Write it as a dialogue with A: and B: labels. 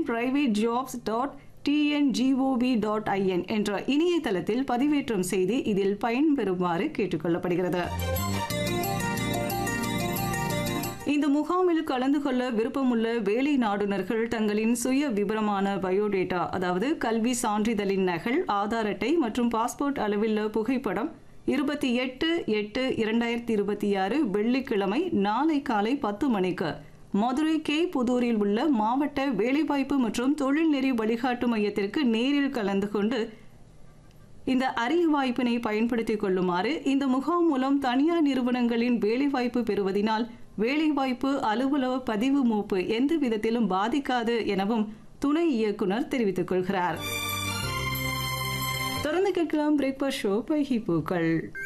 A: private jobs dot T N G O V dot I N என்ற இணையதளத்தில் பதிவேற்றம் செய்து இதில் பயன்பெறுமாறு கேட்டுக்கொள்ளப்படுகிறது இந்த முகாமில் கலந்து கொள்ள விருப்பமுள்ள வேலை நாடுனர்கள் தங்களின் சுய விபரமான பயோடேட்டா அதாவது கல்வி சான்றிதழின் நகல் ஆதார் அட்டை மற்றும் பாஸ்போர்ட் அளவில் புகைப்படம் இருபத்தி எட்டு எட்டு இரண்டாயிரத்தி இருபத்தி ஆறு வெள்ளிக்கிழமை நாளை காலை பத்து மணிக்கு மதுரை கே புதூரில் உள்ள மாவட்ட வேலைவாய்ப்பு மற்றும் தொழில்நெறி வழிகாட்டு மையத்திற்கு நேரில் கலந்து கொண்டு இந்த அரிய வாய்ப்பினை பயன்படுத்திக் கொள்ளுமாறு இந்த முகாம் மூலம் தனியார் நிறுவனங்களின் வேலைவாய்ப்பு பெறுவதினால் வேலைவாய்ப்பு அலுவலக பதிவு மூப்பு எந்த விதத்திலும் பாதிக்காது எனவும் துணை இயக்குனர் தெரிவித்துக் கொள்கிறார் தொடர்ந்து கேட்கலாம் பிரேக்ஃபாஸ்ட் ஷோ பைகி பூக்கள்